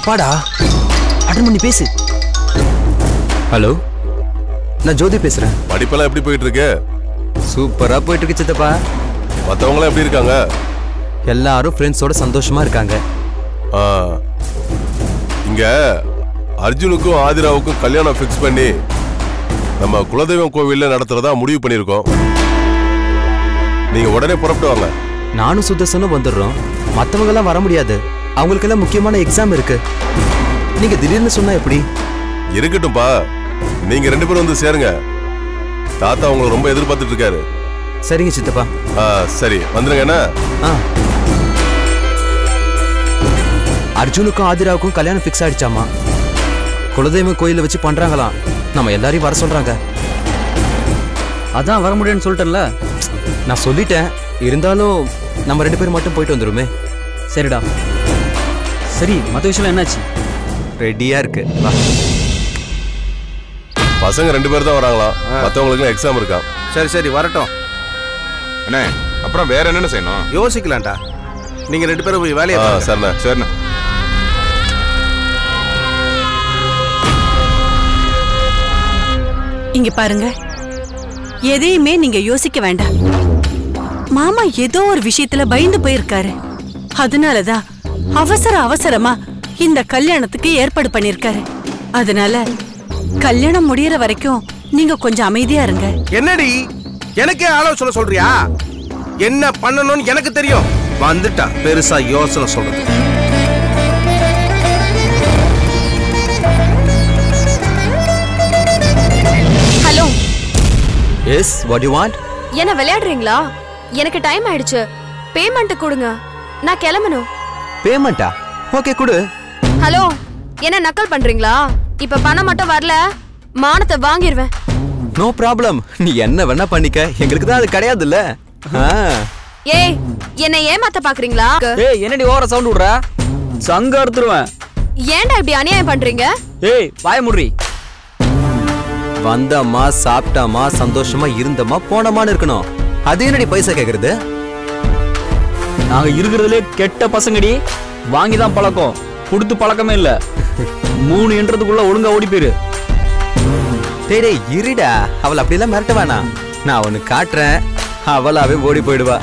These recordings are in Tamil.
அப்பாடா அட்டன் பண்ணி பேசு ஹலோ நான் ஜோதி பேசுறேன் படிப்பெல்லாம் எப்படி போயிட்டு இருக்கு சூப்பரா போயிட்டு இருக்கு சித்தப்பா மத்தவங்களாம் எப்படி இருக்காங்க எல்லாரும் ஃப்ரெண்ட்ஸோட சந்தோஷமா இருக்காங்க ஆ. இங்க அர்ஜுனுக்கும் ஆதிராவுக்கும் கல்யாணம் ஃபிக்ஸ் பண்ணி நம்ம குலதெய்வம் கோவில்ல நடத்துறதா முடிவு பண்ணியிருக்கோம் நீங்க உடனே புறப்பட்டு வாங்க நானும் சுத்தசனும் வந்துடுறோம் மத்தவங்க எல்லாம் வர முடியாது அவங்களுக்கெல்லாம் முக்கியமான எக்ஸாம் இருக்கு நீங்க திடீர்னு சொன்னா எப்படி இருக்கட்டும்பா நீங்க ரெண்டு பேரும் வந்து சேருங்க தாத்தா உங்களை ரொம்ப எதிர்பார்த்துட்டு இருக்காரு சரிங்க சித்தப்பா ஆ, சரி வந்துருங்க என்ன ஆ அர்ஜுனுக்கும் ஆதிராவுக்கும் கல்யாணம் ஃபிக்ஸ் ஆயிடுச்சாமா குலதெய்வம் கோயில வச்சு பண்றாங்களாம் நம்ம எல்லாரையும் வர சொல்றாங்க அதான் வர முடியும்னு சொல்லிட்டேன்ல நான் சொல்லிட்டேன் இருந்தாலும் நம்ம ரெண்டு பேரும் மட்டும் போயிட்டு வந்துருமே சரிடா சரி மற்ற விஷயம் என்னாச்சு ரெடியா இருக்கு வா பசங்க ரெண்டு பேர் தான் வராங்களாம் மத்தவங்களுக்கு எக்ஸாம் இருக்கா சரி சரி வரட்டும் அண்ணே அப்புறம் வேற என்னென்ன செய்யணும் யோசிக்கலாம்டா நீங்க ரெண்டு பேரும் போய் வேலையை ஆ, பாருங்க. சரிண்ணே சரிண்ணே இங்க பாருங்க எதையுமே நீங்க யோசிக்க வேண்டாம் மாமா ஏதோ ஒரு விஷயத்துல பயந்து போயிருக்காரு அதனாலதான் அவசர அவசரமா இந்த கல்யாணத்துக்கு ஏற்பாடு பண்ணிருக்காரு அதனால கல்யாணம் முடியற வரைக்கும் நீங்க கொஞ்சம் அமைதியா இருங்க என்னடி எனக்கே ஆலோசனை சொல்றியா என்ன பண்ணணும்னு எனக்கு தெரியும் வந்துட்டா பெருசா யோசனை சொல்றது hello yes what you want என்ன விளையாடுறீங்களா எனக்கு டைம் ஆயிடுச்சு பேமெண்ட் கொடுங்க நான் கிளம்பணும் பேமெண்டா ஓகே கொடு ஹலோ என்ன நக்கல் பண்றீங்களா இப்ப பணம் மட்டும் வரல மானத்தை வாங்கிருவேன் நோ ப்ராப்ளம் நீ என்ன வேணா பண்ணிக்க எங்களுக்கு தான் அது கிடையாதுல்ல ஆ ஏய் என்ன ஏமாத்த பாக்குறீங்களா ஏய் என்னடி ஓவர சவுண்ட் விடுற சங்க எடுத்துருவேன் ஏன்டா இப்படி அநியாயம் பண்றீங்க ஏய் வாய முடி வந்தம்மா சாப்பிட்டாமா சந்தோஷமா இருந்தம்மா போனமான்னு இருக்கணும் அது என்னடி பைசா கேக்குறது நாங்க இருக்கிறதுலே கெட்ட பசங்கடி வாங்கி தான் பழக்கம் கொடுத்து பழக்கமே இல்ல மூணு என்றதுக்குள்ள ஒழுங்கா ஓடி போயிரு டேய் டேய் இருடா அவளை அப்படிலாம் மிரட்ட வேணாம் நான் ஒன்னு காட்டுறேன் அவளாவே ஓடி போயிடுவா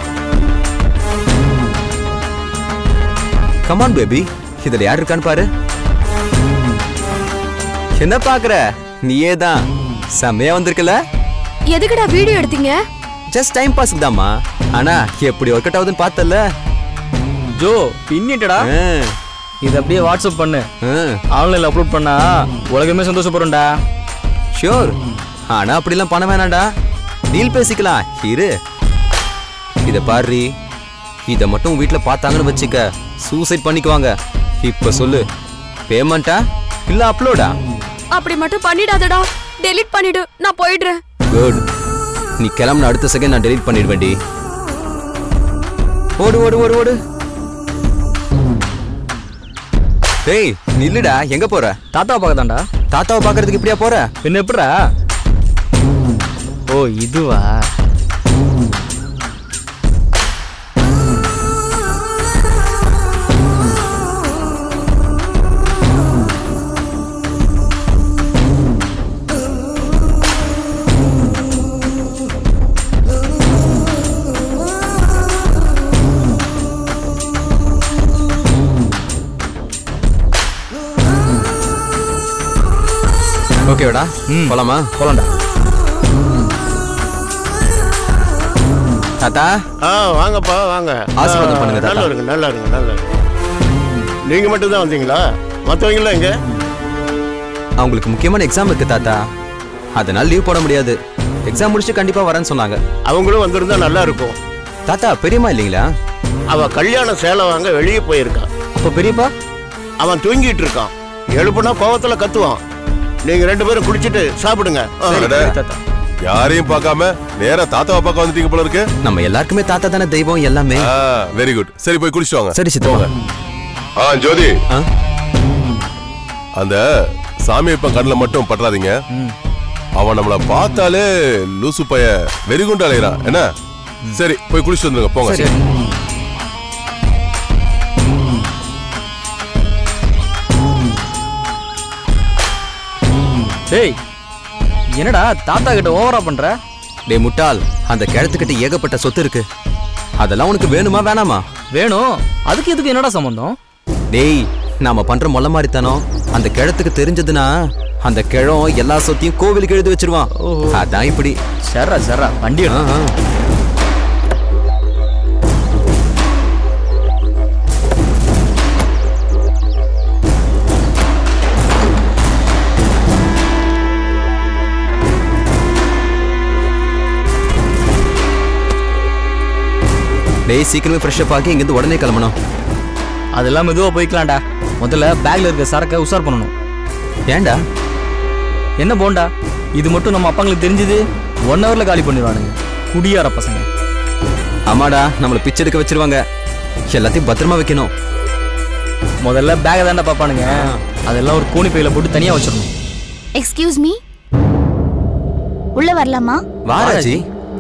கமான் பேபி இதுல யார் இருக்கான்னு பாரு என்ன பாக்குற நீயே தான் செம்மையா வந்திருக்கல எதுக்குடா வீடியோ எடுத்தீங்க ஜஸ்ட் டைம் பாஸ்க்கு தாம்மா ஆனா எப்படி ஒர்க் அவுட் ஆகுதுன்னு பார்த்தல ஜோ பின்னிட்டடா இது அப்படியே வாட்ஸ்அப் பண்ணு ஆன்லைன்ல அப்லோட் பண்ணா உலகமே சந்தோஷப்படும்டா ஷியோர் ஆனா அப்படிலாம் பண்ண வேணாம்டா டீல் பேசிக்கலாம் இரு இத பாரு இத மட்டும் உன் வீட்ல பார்த்தாங்கன்னு வச்சுக்க சூசைட் பண்ணிக்குவாங்க இப்ப சொல்லு பேமெண்டா இல்ல அப்லோடா அப்படி மட்டும் பண்ணிடாதடா டெலீட் பண்ணிடு நான் போயிடுறேன் குட் நீ கிளம்புன அடுத்த செகண்ட் நான் டெலீட் பண்ணிடுவேன்டி ஓடு ஓடு ஓடு ஓடு டேய் நில்லுடா எங்க போற தாத்தாவை பார்க்க தான்டா தாத்தாவை பார்க்கறதுக்கு இப்படியா போற பின்ன எப்படா ஓ இதுவா ஓகேவாடா போலாமா போலாம்டா தாத்தா ஆ வாங்கப்பா வாங்க ஆசீர்வாதம் ஆ, பண்ணுங்க, தாத்தா. நல்லா இருங்க நல்லா இருங்க நல்லா இருங்க நீங்க மட்டும் தான் வந்தீங்களா மற்றவங்களாம் எங்க அவங்களுக்கு முக்கியமான எக்ஸாம் இருக்கு தாத்தா அதனால லீவ் போட முடியாது எக்ஸாம் முடிச்சுட்டு கண்டிப்பா வரேன்னு சொன்னாங்க அவங்களும் வந்திருந்தா நல்லா இருக்கும் தாத்தா பெரியம்மா இல்லைங்களா அவ கல்யாண சேலை வாங்க வெளியே போயிருக்கான் அப்போ பெரியப்பா அவன் தூங்கிட்டு இருக்கான் எழுப்புனா கோவத்துல கத்துவான் நீங்க ரெண்டு பேரும் குடிச்சிட்டு சாப்பிடுங்க ஆ. அடடே, யாரையும் பார்க்காம நேரா தாத்தாவை பார்க்க வந்துட்டீங்க போல இருக்கு நம்ம எல்லாருக்குமே தாத்தா தானே தெய்வம் எல்லாமே வெரி குட் சரி போய் குடிச்சிட்டு வாங்க சரி சித்தப்பா ஆ ஜோதி ஆ? அந்த சாமி இப்ப கண்ணுல மட்டும் பற்றாதீங்க அவன் நம்மள பார்த்தாலே லூசு பைய வெறிகுண்டு அலைகிறான் என்ன சரி போய் குளிச்சுட்டு வந்துருங்க போங்க டேய் என்னடா தாத்தா கிட்ட ஓவரா பண்ற டேய் முட்டாள் அந்த கிழத்துக்கிட்ட ஏகப்பட்ட சொத்து இருக்கு அதெல்லாம் உனக்கு வேணுமா வேணாமா வேணும் அதுக்கு இதுக்கு என்னடா சம்பந்தம் டேய் நாம பண்ற மொல்ல மாதிரித்தனம் அந்த கிழத்துக்கு தெரிஞ்சதுன்னா அந்த கிழம் எல்லா சொத்தையும் கோவிலுக்கு எழுதி வச்சிருவான் ஓஹோ. அதான் இப்படி சர்ரா சர்ரா வண்டி ஆ, எடு. ஆ. டேய் சீக்கிரமே ஃப்ரெஷ் அப் ஆகி இங்கிருந்து உடனே கிளம்பணும் அதெல்லாம் மெதுவா போய்க்கலாம்டா முதல்ல பேக்ல இருக்க சரக்கை உஷார் பண்ணணும் ஏன்டா என்ன போண்டா இது மட்டும் நம்ம அப்பாங்களுக்கு தெரிஞ்சது ஒன் ஹவர்ல காலி பண்ணிடுவானுங்க குடியார பசங்க ஆமாடா நம்மள பிச்சை எடுக்க வச்சிருவாங்க எல்லாத்தையும் பத்திரமா வைக்கணும் முதல்ல பேக்கை தாண்டா பார்ப்பானுங்க அதெல்லாம் ஒரு கோணி பையில போட்டு தனியா வச்சிடணும் எக்ஸ்கியூஸ் மீ உள்ள வரலாமா வாராஜி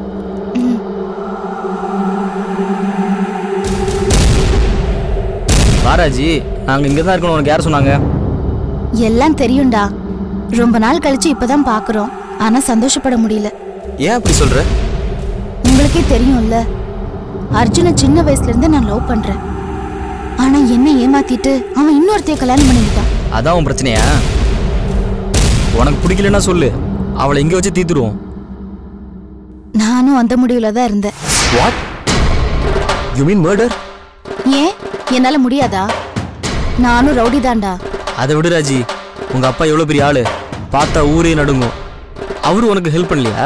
வாராஜி நாங்க இங்க தான் இருக்கணும் உனக்கு யார் சொன்னாங்க எல்லாம் தெரியும்டா ரொம்ப நாள் கழிச்சு இப்பதான் பாக்குறோம் ஆனா சந்தோஷப்பட முடியல ஏன் அப்படி சொல்ற உங்களுக்கே தெரியும்ல அர்ஜுனை சின்ன வயசுல இருந்து நான் லவ் பண்றேன் ஆனா என்ன ஏமாத்திட்டு அவன் இன்னொருத்தைய கல்யாணம் பண்ணிக்கிட்டான் அதான் உன் பிரச்சனையா உனக்கு பிடிக்கலன்னா சொல்லு அவளை இங்க வச்சு தீத்துருவோம் நானும் அந்த முடிவுல தான் இருந்தேன் வாட் யூ மீன் மர்டர் ஏன் என்னால முடியாதா நானும் ரவுடி தான்டா அதை விடு ராஜி உங்க அப்பா எவ்வளவு பெரிய ஆளு பார்த்தா ஊரே நடுங்கும் அவரு உனக்கு ஹெல்ப் பண்ணலையா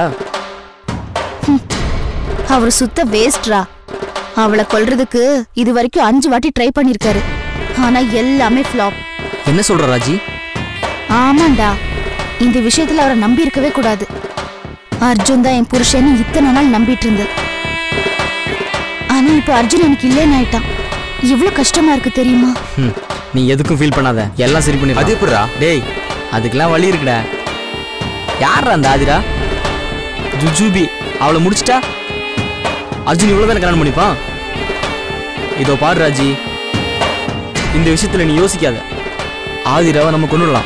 அவர் சுத்த வேஸ்ட்ரா அவளை கொல்றதுக்கு இது வரைக்கும் அஞ்சு வாட்டி ட்ரை பண்ணிருக்காரு ஆனா எல்லாமே ஃப்ளாப் என்ன சொல்ற ராஜி ஆமாண்டா இந்த விஷயத்துல அவரை நம்பி இருக்கவே கூடாது அர்ஜுன் தான் என் புருஷன்னு இத்தனை நாள் நம்பிட்டு இருந்தேன் ஆனா இப்ப அர்ஜுன் எனக்கு இல்லைன்னு ஆயிட்டான் எவ்வளவு கஷ்டமா இருக்கு தெரியுமா ம், நீ எதுக்கும் ஃபீல் பண்ணாத எல்லாம் சரி பண்ணி அது எப்படிடா டேய் அதுக்கெல்லாம் வழி இருக்குடா யாரா அந்த ஆதிரா ஜுஜூபி அவளை முடிச்சிட்டா அர்ஜுன் இவ்வளவுதானே கல்யாணம் பண்ணிப்பான் இதோ பாரு ராஜி இந்த விஷயத்துல நீ யோசிக்காத ஆதிராவை நம்ம கொண்டுடலாம்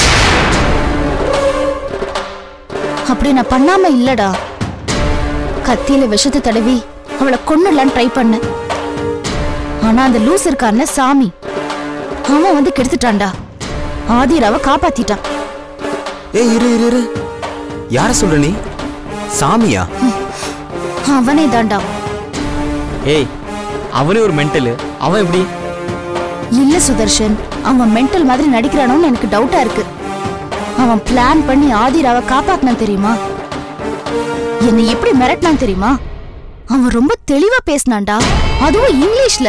அப்படி நான் பண்ணாம இல்லடா கத்தியில விஷத்தை தடவி அவளை கொன்னுடலான்னு ட்ரை பண்ணேன் ஆனா அந்த லூஸ் இருக்கான்ல சாமி அவன் வந்து கெடுத்துட்டான்டா ஆதிராவை காப்பாத்திட்டான் ஏய் இரு இரு இரு யார சொல்ற நீ சாமியா அவனே தான்டா ஏய் அவனே ஒரு மென்டலு அவன் எப்படி இல்ல சுதர்ஷன் அவன் மென்டல் மாதிரி நடிக்கிறானோன்னு எனக்கு டவுட்டா இருக்கு அவன் பிளான் பண்ணி ஆதிராவை காப்பாத்தினான் தெரியுமா என்னை எப்படி மிரட்டினான் தெரியுமா அவன் ரொம்ப தெளிவா பேசினான்டா அதுவும் இங்கிலீஷ்ல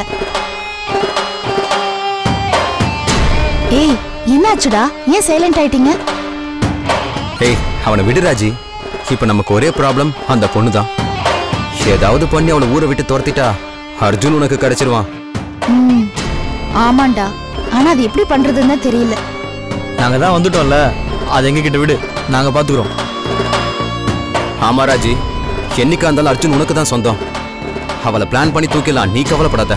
ஏய் என்னாச்சுடா ஏன் சைலண்ட் ஆயிட்டீங்க ஏய் அவனை விடு ராஜி இப்ப நமக்கு ஒரே ப்ராப்ளம் அந்த பொண்ணு தான் ஏதாவது பண்ணி அவளை ஊரை விட்டு துரத்திட்டா அர்ஜுன் உனக்கு கிடைச்சிருவான் ம் ஆமாண்டா ஆனா அது எப்படி பண்றதுன்னு தான் தெரியல நாங்க தான் வந்துட்டோம்ல அது எங்க கிட்ட விடு நாங்க பாத்துக்கிறோம் ஆமா ராஜி என்னைக்கா இருந்தாலும் அர்ஜுன் உனக்கு தான் சொந்தம் அவளை பிளான் பண்ணி தூக்கிடலாம் நீ கவலைப்படாத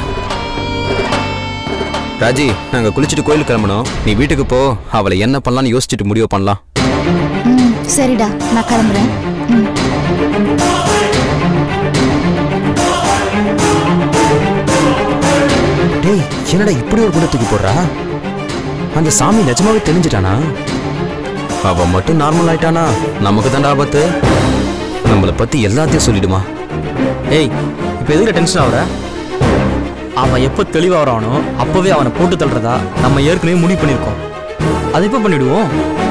ராஜி நாங்க குளிச்சுட்டு கோயிலுக்கு கிளம்பணும் நீ வீட்டுக்கு போ அவளை என்ன பண்ணலாம்னு யோசிச்சுட்டு முடிவு பண்ணலாம் ம் சரிடா நான் கிளம்புறேன் ம் டேய் என்னடா இப்படி ஒரு பொண்ணை தூக்கி போடுறா அந்த சாமி நிஜமாவே தெரிஞ்சிட்டானா அவ மட்டும் நார்மல் ஆயிட்டானா நமக்கு தான் ஆபத்து நம்மளை பத்தி எல்லாத்தையும் சொல்லிடுமா ஏய் இப்போ எதுக்கு டென்ஷன் ஆகுற அவன் எப்போ தெளிவாகிறானோ அப்போவே அவனை போட்டு தள்ளுறதா நம்ம ஏற்கனவே முடிவு பண்ணியிருக்கோம் அதை எப்போ பண்ணிடுவோம்